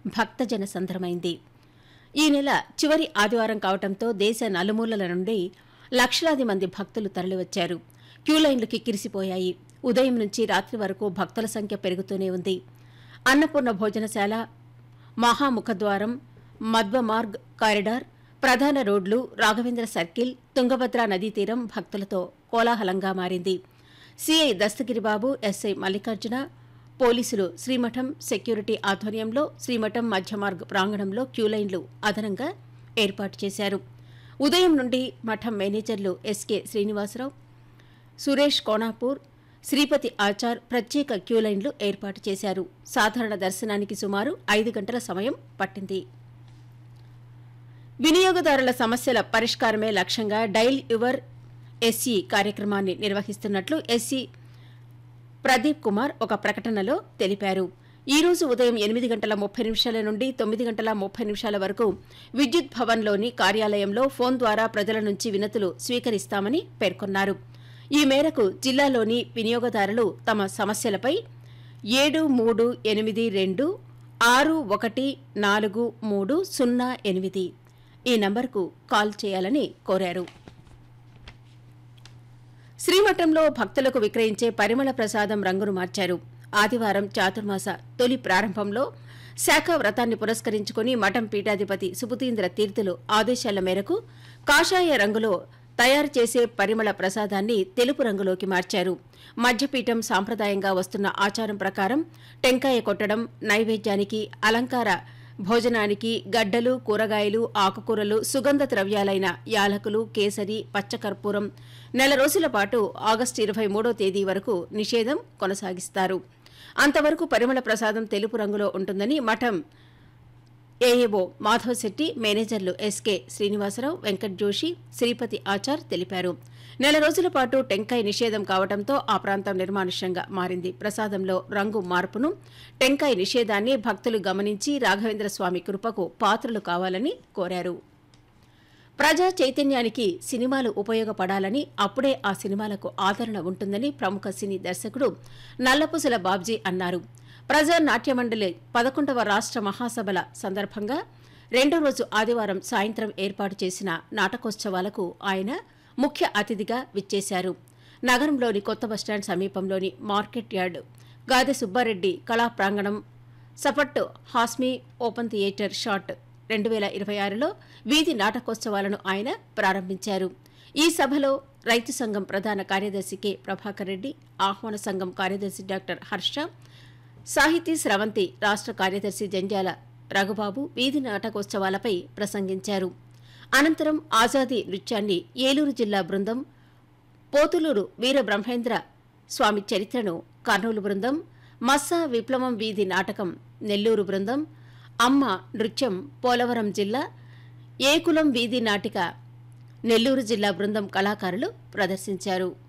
భక్తజన సంద్రమైంది ఈ నెల చివరి ఆదివారం కావడంతో దేశ నలుమూలల నుండి లక్షలాది మంది భక్తులు తరలివచ్చారు క్యూలైన్లు కిక్కిరిసిపోయాయి ఉదయం నుంచి రాత్రి వరకు భక్తుల సంఖ్య పెరుగుతూనే ఉంది అన్నపూర్ణ భోజనశాల మహాముఖద్వారం మధ్వమార్గ్ కారిడార్ ప్రధాన రోడ్లు రాఘవేంద్ర సర్కిల్ తుంగభద్ర నదీ తీరం భక్తులతో కోలాహలంగా మారింది సిఐ దస్తగిరిబాబు ఎస్ఐ మల్లికార్జున పోలీసులు శ్రీమఠం సెక్యూరిటీ ఆధ్వర్యంలో శ్రీమఠం మధ్యమార్గ్ ప్రాంగణంలో క్యూలైన్లు అదనంగా ఏర్పాటు చేశారు ఉదయం నుండి మఠం మేనేజర్లు ఎస్కే శ్రీనివాసరావు సురేష్ కోనాపూర్ శ్రీపతి ఆచార్ ప్రత్యేక క్యూలైన్లు ఏర్పాటు చేశారు సాధారణ దర్శనానికి సుమారు ఐదు గంటల సమయం పట్టింది వినియోగదారుల సమస్యల పరిష్కారమే లక్ష్యంగా డైల్ యువర్ ఎస్సీ కార్యక్రమాన్ని నిర్వహిస్తున్నట్లు ఎస్సీ ప్రదీప్ కుమార్ ఒక ప్రకటనలో తెలిపారు ఈ రోజు ఉదయం ఎనిమిది గంటల ముప్పై నిమిషాల నుండి తొమ్మిది గంటల ముప్పై నిమిషాల వరకు విద్యుత్ భవన్లోని కార్యాలయంలో ఫోన్ ద్వారా ప్రజల నుంచి వినతులు స్వీకరిస్తామని పేర్కొన్నారు ఈ మేరకు జిల్లాలోని వినియోగదారులు తమ సమస్యలపై ఏడు మూడు ఎనిమిది రెండు ఆరు ఒకటి నాలుగు మూడు సున్నా ఎనిమిది ఈ నంబర్కు కాల్ చేయాలని కోరారు శ్రీమఠంలో భక్తులకు విక్రయించే పరిమళ ప్రసాదం రంగును మార్చారు ఆదివారం చాతుర్మాస తొలి ప్రారంభంలో శాఖ వ్రతాన్ని పురస్కరించుకుని మఠం పీఠాధిపతి సుబుతీంద్ర తీర్థులు ఆదేశాల మేరకు కాషాయ రంగులో తయారు చేసే పరిమళ ప్రసాదాన్ని తెలుపు రంగులోకి మార్చారు మధ్యపీఠం సాంప్రదాయంగా వస్తున్న ఆచారం ప్రకారం టెంకాయ కొట్టడం నైవేద్యానికి అలంకార భోజనానికి గడ్డలు కూరగాయలు ఆకుకూరలు సుగంధ ద్రవ్యాలైన యాలకులు కేసరి పచ్చకర్పూరం నెల రోజుల పాటు ఆగస్టు ఇరవై మూడో తేదీ వరకు నిషేధం కొనసాగిస్తారు అంతవరకు పరిమళ ప్రసాదం తెలుపు రంగులో ఉంటుందని మఠం ఏఏఓ మాధవ్ శెట్టి మేనేజర్లు ఎస్కే శ్రీనివాసరావు వెంకట్ జోషి శ్రీపతి ఆచార్ తెలిపారు నెల రోజుల పాటు టెంకాయ నిషేధం కావడంతో ఆ ప్రాంతం నిర్మానుష్యంగా మారింది ప్రసాదంలో రంగు మార్పును టెంకాయ నిషేధాన్ని భక్తులు గమనించి రాఘవేంద్ర స్వామి కృపకు పాత్రలు కావాలని కోరారు ప్రజా చైతన్యానికి సినిమాలు ఉపయోగపడాలని అప్పుడే ఆ సినిమాలకు ఆదరణ ఉంటుందని ప్రముఖ సినీ దర్శకుడు నల్లపుసల బాబ్జీ అన్నారు ప్రజా నాట్య మండలి పదకొండవ రాష్ట్ర మహాసభల సందర్భంగా రెండో రోజు ఆదివారం సాయంత్రం ఏర్పాటు చేసిన నాటకోత్సవాలకు ఆయన ముఖ్య అతిథిగా విచ్చేశారు నగరంలోని కొత్త బస్టాండ్ సమీపంలోని మార్కెట్ యార్డ్ గాదె సుబ్బారెడ్డి కళా ప్రాంగణం సపట్ హాస్మీ ఓపెన్ థియేటర్ షాట్ రెండు వేల ఇరవై ఆరులో వీధి నాటకోత్సవాలను ఆయన ప్రారంభించారు ఈ సభలో రైతు సంఘం ప్రధాన కార్యదర్శి కె ప్రభాకర్ రెడ్డి ఆహ్వాన సంఘం కార్యదర్శి డాక్టర్ హర్ష సాహితీ స్రవంతి రాష్ట్ర కార్యదర్శి జంజాల రఘుబాబు వీధి నాటకోత్సవాలపై ప్రసంగించారు అనంతరం ఆజాదీ నృత్యాన్ని ఏలూరు జిల్లా బృందం పోతులూరు వీర బ్రహ్మేంద్ర స్వామి చరిత్రను కర్నూలు బృందం మస్సా విప్లవం వీధి నాటకం నెల్లూరు బృందం అమ్మ నృత్యం పోలవరం జిల్లా ఏకులం వీధి నాటిక నెల్లూరు జిల్లా బృందం కళాకారులు ప్రదర్శించారు